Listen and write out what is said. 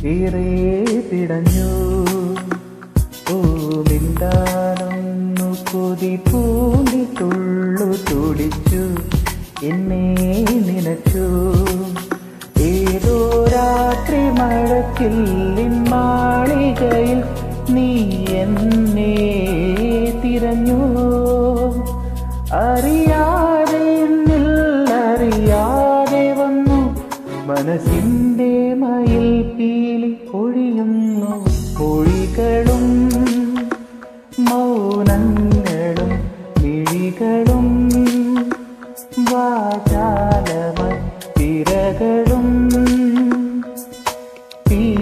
ഏറെ പിടഞ്ഞു പൂമിണ്ടാനൊന്നു കൊതി പൂന്തി തുള്ളു തുടിച്ചു എന്നെ നിനച്ചു ഏതോ രാത്രി മഴക്കില്ലിൻ മാളികയിൽ നീ എന്നെ തിരഞ്ഞു അറിയാതെ എന്നിൽ അറിയാതെ വന്നു മനസ്സിന്റെ മയിൽ പീലി പൊഴിയുന്നു പൊഴികളും മൗനങ്ങളും മിഴികളും വാചാലമ തിരകളും പീലി